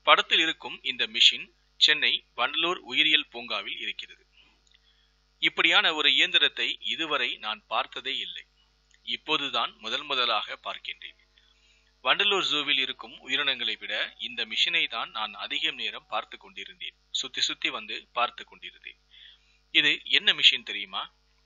படத்தில் இருக்கும் இந்த மிஷின் சென்னை வண்டலூர் உயிரியல் பூங்காவில் இருக்கிறது இப்படியான ஒரு இயந்திரத்தை இதுவரை நான் பார்த்ததே இல்லை இப்போதுதான் முதல் முதலாக பார்க்கின்றேன் வண்டலூர் ஜூவில் இருக்கும் உயிரினங்களை விட இந்த மிஷினை தான் நான் அதிகம் நேரம் பார்த்து கொண்டிருந்தேன் சுத்தி சுத்தி வந்து பார்த்து கொண்டிருந்தேன் இது என்ன மிஷின் தெரியுமா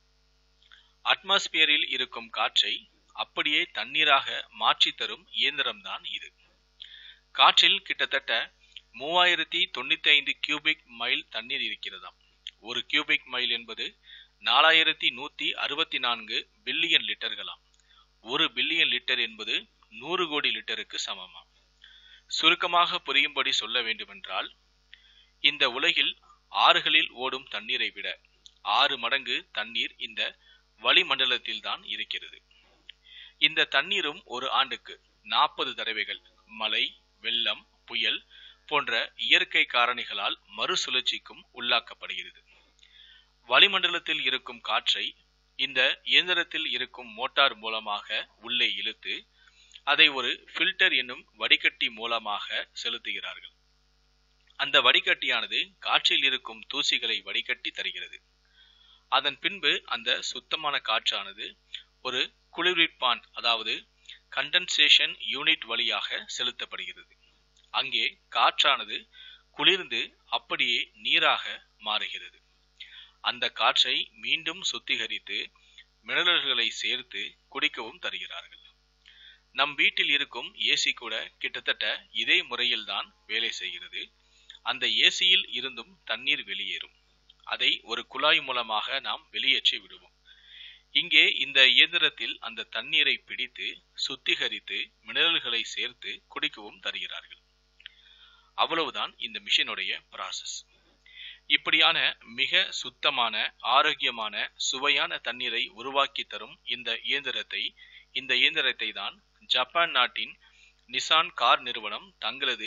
அட்மாஸ்பியரில் இருக்கும் காற்றை அப்படியே தண்ணீராக மாற்றி தரும் இயந்திரம்தான் இது காற்றில் கிட்டத்தட்ட மூவாயிரத்தி தொண்ணூத்தி ஐந்து கியூபிக் மைல் தண்ணீர் இருக்கிறதாம் ஒரு கியூபிக் மைல் என்பது நாலாயிரத்தி நூத்தி அறுபத்தி நான்கு பில்லியன் லிட்டர்களாம் ஒரு பில்லியன் லிட்டர் என்பது நூறு கோடி லிட்டருக்கு சமமாம் சுருக்கமாக புரியும்படி சொல்ல வேண்டுமென்றால் இந்த உலகில் ஆறுகளில் ஓடும் தண்ணீரை விட ஆறு மடங்கு தண்ணீர் இந்த வளிமண்டலத்தில் தான் இருக்கிறது இந்த தண்ணீரும் ஒரு ஆண்டுக்கு நாற்பது தடவைகள் மழை வெள்ளம் புயல் போன்ற இயற்கை காரணிகளால் மறுசுழற்சிக்கும் உள்ளாக்கப்படுகிறது வளிமண்டலத்தில் இருக்கும் காற்றை இந்த இயந்திரத்தில் இருக்கும் மோட்டார் மூலமாக உள்ளே இழுத்து அதை ஒரு ஃபில்டர் என்னும் வடிகட்டி மூலமாக செலுத்துகிறார்கள் அந்த வடிகட்டியானது காற்றில் இருக்கும் தூசிகளை வடிகட்டி தருகிறது அதன் பின்பு அந்த சுத்தமான காற்றானது ஒரு குளிர்விப்பான் அதாவது கண்டன்சேஷன் யூனிட் வழியாக செலுத்தப்படுகிறது அங்கே காற்றானது குளிர்ந்து அப்படியே நீராக மாறுகிறது அந்த காற்றை மீண்டும் சுத்திகரித்து மினரல்களை சேர்த்து குடிக்கவும் தருகிறார்கள் நம் வீட்டில் இருக்கும் ஏசி கூட கிட்டத்தட்ட இதே முறையில்தான் வேலை செய்கிறது அந்த ஏசியில் இருந்தும் தண்ணீர் வெளியேறும் அதை ஒரு குழாய் மூலமாக நாம் வெளியேற்றி விடுவோம் இங்கே இந்த இயந்திரத்தில் அந்த தண்ணீரை பிடித்து சுத்திகரித்து மினரல்களை சேர்த்து குடிக்கவும் தருகிறார்கள் அவ்வளவுதான் இந்த மிஷினுடைய ப்ராசஸ் இப்படியான மிக சுத்தமான ஆரோக்கியமான சுவையான தண்ணீரை உருவாக்கி தரும் இந்த இயந்திரத்தை இந்த இயந்திரத்தை தான் ஜப்பான் நாட்டின் நிசான் கார் நிறுவனம் தங்களது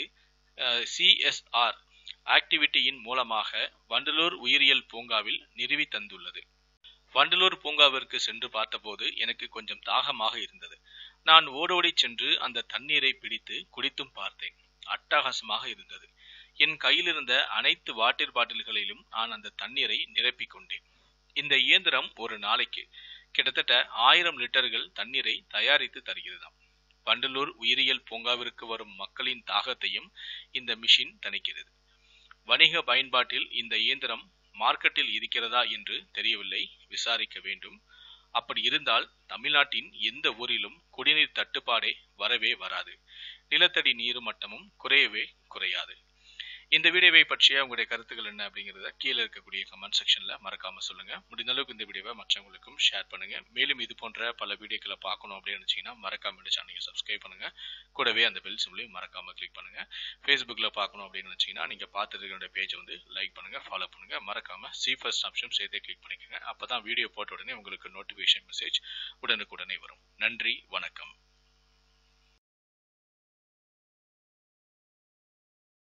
சிஎஸ்ஆர் ஆக்டிவிட்டியின் மூலமாக வண்டலூர் உயிரியல் பூங்காவில் நிறுவி தந்துள்ளது வண்டலூர் பூங்காவிற்கு சென்று பார்த்தபோது எனக்கு கொஞ்சம் தாகமாக இருந்தது நான் ஓடோடி சென்று அந்த தண்ணீரை பிடித்து குடித்தும் பார்த்தேன் அட்டகாசமாக இருந்தது என் கையில் இருந்த அனைத்து வாட்டர் பாட்டில்களிலும் நான் அந்த தண்ணீரை நிரப்பிக் கொண்டேன் இந்த இயந்திரம் ஒரு நாளைக்கு கிட்டத்தட்ட ஆயிரம் லிட்டர்கள் தண்ணீரை தயாரித்து தருகிறதாம் வண்டலூர் உயிரியல் பூங்காவிற்கு வரும் மக்களின் தாகத்தையும் இந்த மிஷின் தணிக்கிறது வணிக பயன்பாட்டில் இந்த இயந்திரம் மார்க்கெட்டில் இருக்கிறதா என்று தெரியவில்லை விசாரிக்க வேண்டும் அப்படி இருந்தால் தமிழ்நாட்டின் எந்த ஊரிலும் குடிநீர் தட்டுப்பாடே வரவே வராது நிலத்தடி நீர் மட்டமும் குறையவே குறையாது இந்த வீடியோவை பற்றிய உங்களுடைய கருத்துக்கள் என்ன அப்படிங்கிறத கீழே இருக்கக்கூடிய கமெண்ட் செக்ஷன்ல மறக்காம சொல்லுங்க முடிந்த அளவுக்கு இந்த வீடியோவை மற்றவங்களுக்கும் ஷேர் பண்ணுங்க மேலும் இது போன்ற பல வீடியோக்களை பார்க்கணும் அப்படின்னு நினைச்சீங்கன்னா மறக்காம இந்த சேனலை சப்ஸ்கிரைப் பண்ணுங்க கூடவே அந்த பெல் சிம்லையும் மறக்காம கிளிக் பண்ணுங்க ஃபேஸ்புக்ல பார்க்கணும் அப்படின்னு நினைச்சீங்கன்னா நீங்க பார்த்துருக்கிற பேஜ் வந்து லைக் பண்ணுங்க ஃபாலோ பண்ணுங்க மறக்காம சி ஃபர்ஸ்ட் ஆப்ஷன் சேர்த்தே கிளிக் பண்ணிக்கோங்க அப்பதான் வீடியோ போட்ட உடனே உங்களுக்கு நோட்டிபிகேஷன் மெசேஜ் உடனுக்குடனே வரும் நன்றி வணக்கம்